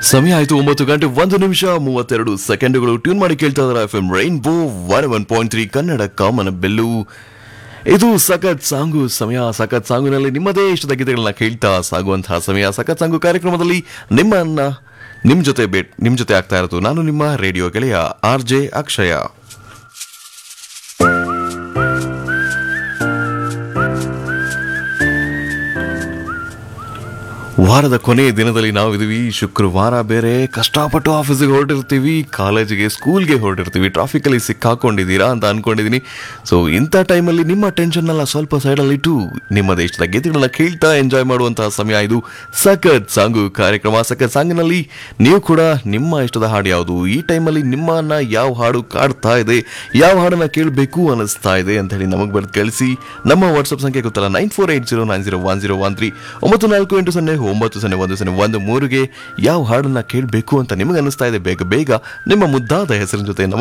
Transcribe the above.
ಸಮಯ ಆಯ್ತು ಒಂಬತ್ತು ಗಂಟೆ ಒಂದು ನಿಮಿಷ ಮೂವತ್ತೆರಡು ಸೆಕೆಂಡುಗಳು ಟ್ಯೂನ್ ಮಾಡಿ ಕೇಳ್ತಾ ಇದ್ದಾರೆ F M rainbow one one point three Kannada ಕಾಮನ ಬೆಲ್ಲು ಇದು ಸಖತ್ ಸಾಂಗು ಸಮಯ ಸಖತ್ ಸಾಂಗುನಲ್ಲಿ ನಿಮ್ಮದೇ ಇಷ್ಟದ ಗೀತೆಗಳನ್ನ ಕೇಳ್ತಾ ಸಾಗುವಂತಹ ಸಮಯ ಸಖತ್ ಸಾಂಗು ಕಾರ್ಯಕ್ರಮದಲ್ಲಿ ನಿಮ್ಮನ್ನ ನಿಮ್ ಜೊತೆ ಬೇಟ್ ನಿಮ್ ಜೊತೆ ಆಗ್ತಾ ಇರೋದು ನಾನು ನಿಮ್ಮ ರೇಡಿಯೋ ಗೆಳೆಯ ಆರ್ ಜೆ ಅಕ್ಷಯ ವಾರದ ಕೊನೆಯ ದಿನದಲ್ಲಿ ನಾವು ಇದೀವಿ ಶುಕ್ರವಾರ ಬೇರೆ ಕಷ್ಟಪಟ್ಟು ಆಫೀಸಿಗೆ ಹೊರಟಿರ್ತೀವಿ ಕಾಲೇಜಿಗೆ ಸ್ಕೂಲ್ಗೆ ಹೊರಟಿರ್ತೀವಿ ಟ್ರಾಫಿಕಲ್ಲಿ ಸಿಕ್ಕಾಕೊಂಡಿದ್ದೀರಾ ಅಂತ ಅನ್ಕೊಂಡಿದ್ದೀನಿ ಸೊ ಇಂಥ ಟೈಮಲ್ಲಿ ನಿಮ್ಮ ಟೆನ್ಷನ್ನೆಲ್ಲ ಸ್ವಲ್ಪ ಸೈಡಲ್ಲಿ ಇಟ್ಟು ನಿಮ್ಮ ದೇಶದ ಗೀತೆಗಳನ್ನ ಕೇಳ್ತಾ ಎಂಜಾಯ್ ಮಾಡುವಂತಹ ಸಮಯ ಇದು ಸಖತ್ ಸಾಂಗು ಕಾರ್ಯಕ್ರಮ ಸಖತ್ ಸಾಂಗಿನಲ್ಲಿ ನೀವು ಕೂಡ ನಿಮ್ಮ ಇಷ್ಟದ ಹಾಡು ಯಾವುದು ಈ ಟೈಮಲ್ಲಿ ನಿಮ್ಮನ್ನ ಯಾವ ಹಾಡು ಕಾಡ್ತಾ ಇದೆ ಯಾವ ಹಾಡನ್ನ ಕೇಳಬೇಕು ಅನ್ನಿಸ್ತಾ ಇದೆ ಅಂತ ಹೇಳಿ ನಮಗೆ ಬರೆದು ಕಳಿಸಿ ನಮ್ಮ ವಾಟ್ಸಪ್ ಸಂಖ್ಯೆ ಗೊತ್ತಲ್ಲ nine four eight zero nine zero one zero one three ಒಂಬತ್ತು ನಾಲ್ಕು ಎಂಟು ಸೊನ್ನೆ ಒಂಬತ್ತು ಸೊನ್ನೆ ಒಂದು ಸೊನ್ನೆ ಒಂದು ಮೂರುಗೆ ಯಾವ ಹಾಡನ್ನ ಕೇಳಬೇಕು ಅಂತ ನಿಮಗೆ ಅನಿಸ್ತಾ ಇದೆ ಬೇಗ ಬೇಗ ನಿಮ್ಮ ಮುದ್ದಾದ ಹೆಸರಿನ ಜೊತೆ ನಮ್ಮ